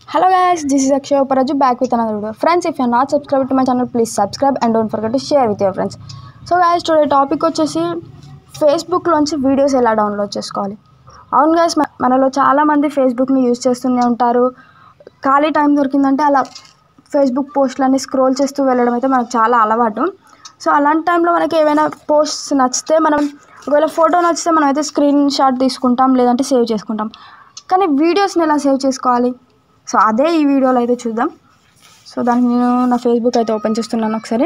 Hello guys, this is Akshay Paraju back with another video. Friends, if you are not subscribed to my channel, please subscribe and don't forget to share with your friends. So guys, today topic వచ్చేసి ఫేస్బుక్లోంచి videos ఎలా download చేసుకోవాలి అవును guys మనలో చాలామంది ఫేస్బుక్ని use చేస్తూనే ఉంటారు ఖాళీ టైం దొరికిందంటే అలా ఫేస్బుక్ పోస్టులన్నీ స్క్రోల్ చేస్తూ వెళ్ళడం అయితే మనకు చాలా అలవాటు సో అలాంటి టైంలో మనకి ఏవైనా పోస్ట్స్ నచ్చితే మనం ఒకవేళ ఫోటో నచ్చితే మనం అయితే స్క్రీన్ షాట్ తీసుకుంటాం లేదంటే సేవ్ చేసుకుంటాం కానీ వీడియోస్ని ఎలా సేవ్ చేసుకోవాలి సో అదే ఈ వీడియోలో అయితే చూద్దాం సో దానికి నేను నా ఫేస్బుక్ అయితే ఓపెన్ చేస్తున్నాను ఒకసారి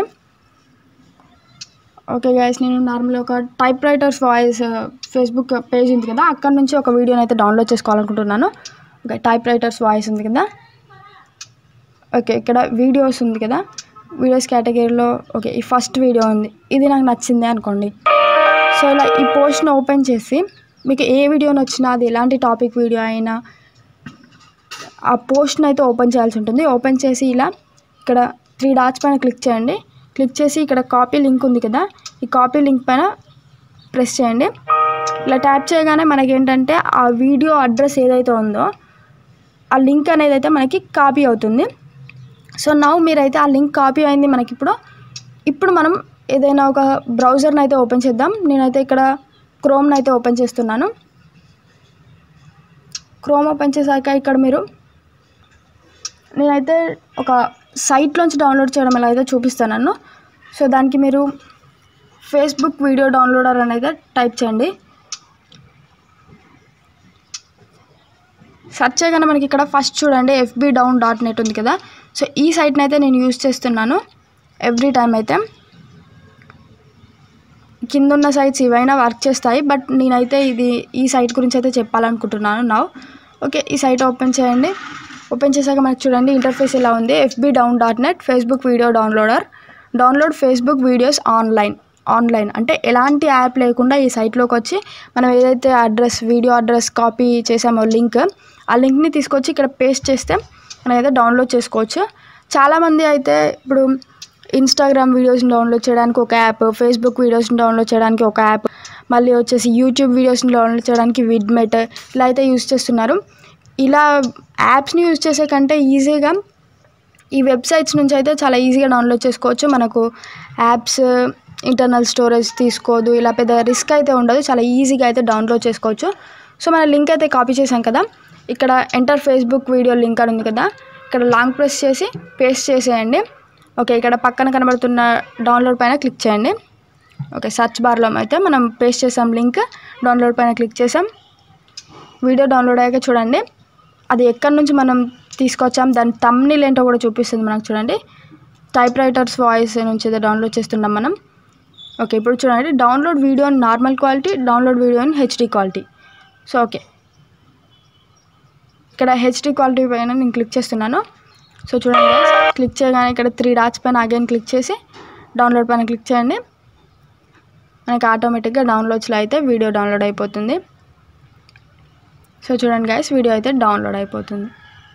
ఓకే గైస్ నేను నార్మల్ ఒక type writers voice Facebook page ఉంది కదా అక్కడ నుంచి ఒక వీడియోని అయితే డౌన్లోడ్ చేసుకోవాలనుకుంటున్నాను ఓకే టైప్ రైటర్స్ వాయిస్ ఉంది కదా ఓకే ఇక్కడ వీడియోస్ ఉంది కదా వీడియోస్ కేటగిరీలో ఓకే ఈ ఫస్ట్ వీడియో ఉంది ఇది నాకు నచ్చింది అనుకోండి సో ఇలా ఈ పోస్ట్ని ఓపెన్ చేసి మీకు ఏ వీడియో నచ్చినా అది ఎలాంటి టాపిక్ వీడియో అయినా ఆ పోస్ట్ని అయితే ఓపెన్ చేయాల్సి ఉంటుంది ఓపెన్ చేసి ఇలా ఇక్కడ త్రీ డాట్స్ పైన క్లిక్ చేయండి క్లిక్ చేసి ఇక్కడ కాపీ లింక్ ఉంది కదా ఈ కాపీ లింక్ పైన ప్రెస్ చేయండి ఇలా ట్యాప్ చేయగానే మనకి ఏంటంటే ఆ వీడియో అడ్రస్ ఏదైతే ఉందో ఆ లింక్ అనేది అయితే మనకి కాపీ అవుతుంది సో నవ్వు మీరైతే ఆ లింక్ కాపీ అయింది మనకి ఇప్పుడు ఇప్పుడు మనం ఏదైనా ఒక బ్రౌజర్ని అయితే ఓపెన్ చేద్దాం నేనైతే ఇక్కడ క్రోమ్ని అయితే ఓపెన్ చేస్తున్నాను క్రోమ్ ఓపెన్ చేశాక ఇక్కడ మీరు నేనైతే ఒక సైట్లోంచి డౌన్లోడ్ చేయడం ఎలా అయితే చూపిస్తాను సో దానికి మీరు ఫేస్బుక్ వీడియో డౌన్లోడర్ అని అయితే టైప్ చేయండి సెర్చ్ చేయగానే మనకి ఇక్కడ ఫస్ట్ చూడండి ఎఫ్బి డౌన్ డాట్ నెట్ ఉంది కదా సో ఈ సైట్ని అయితే నేను యూజ్ చేస్తున్నాను ఎవ్రీ టైం అయితే కింద ఉన్న సైట్స్ ఇవైనా వర్క్ చేస్తాయి బట్ నేనైతే ఇది ఈ సైట్ గురించి అయితే చెప్పాలనుకుంటున్నాను నా ఓకే ఈ సైట్ ఓపెన్ చేయండి ఓపెన్ చేశాక మనకి చూడండి ఇంటర్ఫేస్ ఇలా ఉంది FB down dot net Facebook video downloader download Facebook videos online online అంటే ఎలాంటి యాప్ లేకుండా ఈ సైట్లోకి వచ్చి మనం ఏదైతే అడ్రస్ వీడియో అడ్రస్ కాపీ చేసామో లింక్ ఆ లింక్ని తీసుకొచ్చి ఇక్కడ పేస్ట్ చేస్తే మనం అయితే డౌన్లోడ్ చేసుకోవచ్చు చాలామంది అయితే ఇప్పుడు ఇన్స్టాగ్రామ్ వీడియోస్ని డౌన్లోడ్ చేయడానికి ఒక యాప్ ఫేస్బుక్ వీడియోస్ని డౌన్లోడ్ చేయడానికి ఒక యాప్ మళ్ళీ వచ్చేసి యూట్యూబ్ వీడియోస్ని డౌన్లోడ్ చేయడానికి విడ్మెట్ ఇలా అయితే యూస్ చేస్తున్నారు ఇలా యాప్స్ని యూజ్ చేసే కంటే ఈజీగా ఈ వెబ్సైట్స్ నుంచి అయితే చాలా ఈజీగా డౌన్లోడ్ చేసుకోవచ్చు మనకు యాప్స్ ఇంటర్నల్ స్టోరేజ్ తీసుకోదు ఇలా పెద్ద రిస్క్ అయితే ఉండదు చాలా ఈజీగా అయితే డౌన్లోడ్ చేసుకోవచ్చు సో మన లింక్ అయితే కాపీ చేసాం కదా ఇక్కడ ఎంటర్ ఫేస్బుక్ వీడియో లింక్ అని ఉంది కదా ఇక్కడ లాంగ్ ప్రెస్ చేసి పేస్ట్ చేసేయండి ఓకే ఇక్కడ పక్కన కనబడుతున్న డౌన్లోడ్ పైన క్లిక్ చేయండి ఓకే సర్చ్ బార్లో అయితే మనం పేస్ట్ చేసాం లింక్ డౌన్లోడ్ పైన క్లిక్ చేసాం వీడియో డౌన్లోడ్ అయ్యాక చూడండి అది ఎక్కడి నుంచి మనం తీసుకొచ్చాం దాని తమ్నిల్ ఏంటో కూడా చూపిస్తుంది మనకు చూడండి టైప్ రైటర్స్ వాయిస్ నుంచి అయితే డౌన్లోడ్ చేస్తున్నాం మనం ఓకే ఇప్పుడు చూడండి download video in normal quality download video in HD quality so okay ఇక్కడ హెచ్డి క్వాలిటీ పైన నేను క్లిక్ చేస్తున్నాను సో చూడండి guys, క్లిక్ చేయగానే ఇక్కడ త్రీ డాట్స్ పైన అగైన్ క్లిక్ చేసి డౌన్లోడ్ పైన క్లిక్ చేయండి మనకి ఆటోమేటిక్గా డౌన్లోడ్స్లో అయితే వీడియో డౌన్లోడ్ అయిపోతుంది సో చూడండి గైస్ వీడియో అయితే డౌన్లోడ్ అయిపోతుంది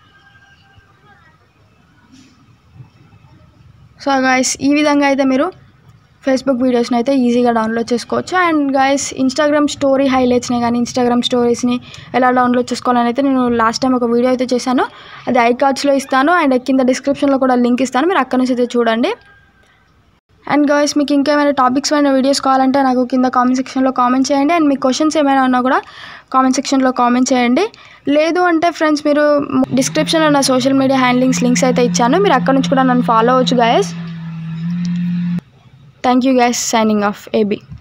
సో గైస్ ఈ విధంగా అయితే మీరు ఫేస్బుక్ వీడియోస్ని అయితే ఈజీగా డౌన్లోడ్ చేసుకోవచ్చు అండ్ గైస్ ఇన్స్టాగ్రామ్ స్టోరీ హైలైట్స్ని కానీ ఇన్స్టాగ్రామ్ స్టోరీస్ని ఎలా డౌన్లోడ్ చేసుకోవాలని అయితే నేను లాస్ట్ టైం ఒక వీడియో అయితే చేశాను అది ఐ కార్డ్స్లో ఇస్తాను అండ్ కింద డిస్క్రిప్షన్లో కూడా లింక్ ఇస్తాను మీరు అక్కడ నుంచి అయితే చూడండి అండ్ గైస్ మీకు ఇంకేమైనా టాపిక్స్ పైన వీడియోస్ కావాలంటే నాకు కింద కామెంట్ సెక్షన్లో కామెంట్ చేయండి అండ్ మీ క్వశ్చన్స్ ఏమైనా ఉన్నా కూడా కామెంట్ సెక్షన్లో కామెంట్ చేయండి లేదు అంటే ఫ్రెండ్స్ మీరు డిస్క్రిప్షన్లో నా సోషల్ మీడియా హ్యాండ్లింగ్స్ లింక్స్ అయితే ఇచ్చాను మీరు అక్కడ నుంచి కూడా నన్ను ఫాలో అవ్వచ్చు guys thank you guys signing off AB